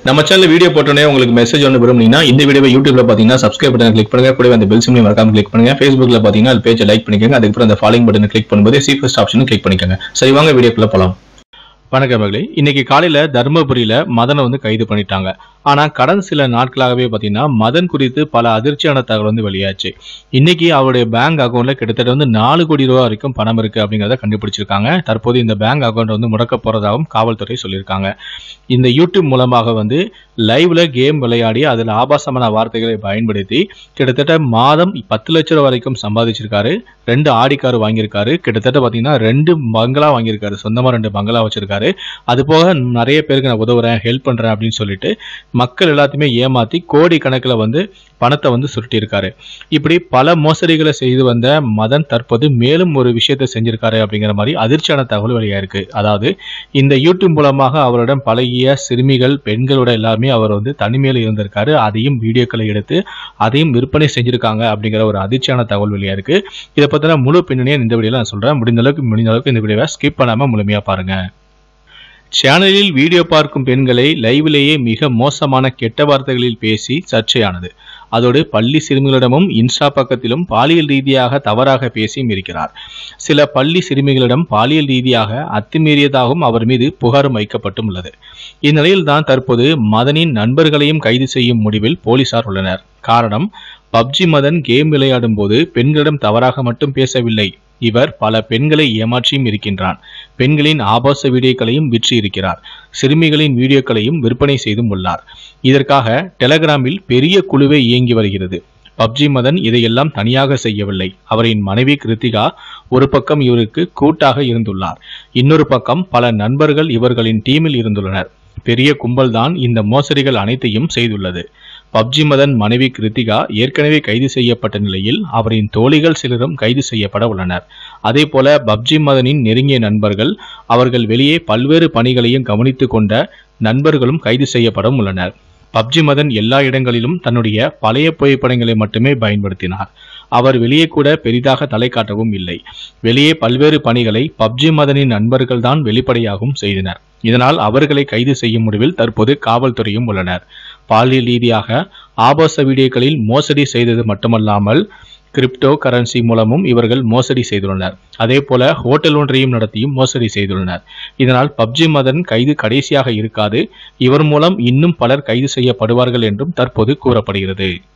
நம்ம channel video போட்டோன்னே உங்களுக்கு மெசேஜ் ஒன்று விரும்புனீங்கன்னா இந்த வீடியோவை யூடியூப்ல பாத்தீங்கன்னா சப்ஸ்கிரைப் பட்டன் கிளிக் பண்ணுங்க கூடவே அந்த பெல் சிம்லையும் மறக்காம கிளிக் பண்ணுங்க ஃபேஸ்புக்ல பாத்தீங்கன்னா அது பேஜை லைக் பண்ணிக்கோங்க அதுக்கப்புறம் அந்த ஃபாலோயிங் பட்டனை கிளிக் பண்ணும்போது சீஃபஸ்ட் ஆப்ஷனும் கிளிக் பண்ணிக்கோங்க சரி வாங்க வீடியோக்குள்ள போலாம் வணக்கம் மகளே இன்னைக்கு காலையில தர்மபுரியில மதனை வந்து கைது பண்ணிட்டாங்க ஆனா கடந்த சில நாட்களாகவே பாத்தீங்கன்னா மதன் குறித்து பல அதிர்ச்சியான தகவல் வந்து வெளியாச்சு இன்னைக்கு அவருடைய பேங்க் அக்கௌண்ட்ல கிட்டத்தட்ட வந்து நாலு கோடி ரூபாய் வரைக்கும் பணம் இருக்கு அப்படிங்கறத கண்டுபிடிச்சிருக்காங்க தற்போது இந்த பேங்க் அக்கௌண்ட் வந்து முடக்க போறதாகவும் காவல்துறை சொல்லியிருக்காங்க இந்த யூடியூப் மூலமாக வந்து லைவ்ல கேம் விளையாடி அதில் ஆபாசமான வார்த்தைகளை பயன்படுத்தி கிட்டத்தட்ட மாதம் பத்து லட்சம் ரூபாய் வரைக்கும் சம்பாதிச்சிருக்காரு ரெண்டு ஆடி கார் வாங்கியிருக்காரு கிட்டத்தட்ட பார்த்தீங்கன்னா ரெண்டு பங்களா வாங்கியிருக்காரு சொந்தமாக ரெண்டு பங்களா வச்சிருக்காரு அது போக நிறைய பேருக்கு நான் உதவுறேன் ஹெல்ப் பண்றேன் அப்படின்னு சொல்லிட்டு மக்கள் எல்லாத்தையுமே ஏமாத்தி கோடி கணக்கில் வந்து பணத்தை வந்து சுருட்டியிருக்காரு இப்படி பல மோசடிகளை செய்து வந்த மதன் தற்போது மேலும் ஒரு விஷயத்தை செஞ்சிருக்காரு அப்படிங்கிற மாதிரி அதிர்ச்சியான தகவல் வெளியாயிருக்கு அதாவது இந்த யூடியூப் மூலமாக அவரிடம் பழகிய சிறுமிகள் பெண்களோட எல்லாருமே அவர் வந்து தனிமையில் இருந்திருக்காரு அதையும் வீடியோக்களை எடுத்து அதையும் விற்பனை செஞ்சிருக்காங்க அப்படிங்கிற ஒரு அதிர்ச்சியான தகவல் வெளியா இருக்கு இதை பத்தின முழு பின்னணியை இந்த வீடியோல நான் சொல்றேன் முடிந்த அளவுக்கு முடிந்த அளவுக்கு இந்த வீடியோவை ஸ்கிப் பண்ணாம முழுமையா பாருங்க சேனலில் வீடியோ பார்க்கும் பெண்களை லைவிலேயே மிக மோசமான கெட்ட வார்த்தைகளில் பேசி சர்ச்சையானது அதோடு பள்ளி சிறுமிகளிடமும் இன்ஸ்டா பக்கத்திலும் பாலியல் ரீதியாக தவறாக பேசியும் இருக்கிறார் சில பள்ளி சிறுமிகளிடம் பாலியல் ரீதியாக அத்துமீறியதாகவும் அவர் மீது புகாரும் வைக்கப்பட்டும் உள்ளது இந்நிலையில் தான் தற்போது மதனின் நண்பர்களையும் கைது செய்யும் முடிவில் போலீசார் உள்ளனர் காரணம் பப்ஜி மதன் கேம் விளையாடும் போது பெண்களிடம் தவறாக மட்டும் பேசவில்லை இவர் பல பெண்களை ஏமாற்றியும் இருக்கின்றான் பெண்களின் ஆபாச வீடியோக்களையும் விற்று இருக்கிறார் சிறுமிகளின் வீடியோக்களையும் விற்பனை செய்தும் உள்ளார் இதற்காக டெலகிராமில் பெரிய குழுவே இயங்கி வருகிறது பப்ஜி மதன் இதையெல்லாம் தனியாக செய்யவில்லை அவரின் மனைவி கிருத்திகா ஒரு பக்கம் இவருக்கு கூட்டாக இருந்துள்ளார் இன்னொரு பக்கம் பல நண்பர்கள் இவர்களின் டீமில் இருந்துள்ளனர் பெரிய கும்பல்தான் இந்த மோசடிகள் அனைத்தையும் செய்துள்ளது பப்ஜி மதன் மனைவி கிருத்திகா ஏற்கனவே கைது செய்யப்பட்ட நிலையில் அவரின் தோழிகள் சிலரும் கைது செய்யப்பட உள்ளனர் அதே போல பப்ஜி மதனின் நெருங்கிய நண்பர்கள் அவர்கள் வெளியே பல்வேறு பணிகளையும் கவனித்து கொண்ட நண்பர்களும் கைது செய்யப்பட உள்ளனர் பப்ஜி மதன் எல்லா இடங்களிலும் தன்னுடைய பழைய புகைப்படங்களை மட்டுமே பயன்படுத்தினார் அவர் வெளியே கூட பெரிதாக தலை காட்டவும் இல்லை வெளியே பல்வேறு பணிகளை பப்ஜி மதனின் நண்பர்கள் தான் வெளிப்படையாகவும் செய்தனர் இதனால் அவர்களை கைது செய்யும் முடிவில் தற்போது காவல்துறையும் உள்ளனர் பாலியல் ரீதியாக ஆபாச வீடியோக்களில் மோசடி செய்தது மட்டுமல்லாமல் கிரிப்டோ கரன்சி மூலமும் இவர்கள் மோசடி செய்துள்ளனர் அதே போல ஹோட்டல் ஒன்றையும் நடத்தியும் மோசடி செய்துள்ளனர் இதனால் பப்ஜி மதன் கைது கடைசியாக இருக்காது இவர் மூலம் இன்னும் பலர் கைது செய்யப்படுவார்கள் என்றும் தற்போது கூறப்படுகிறது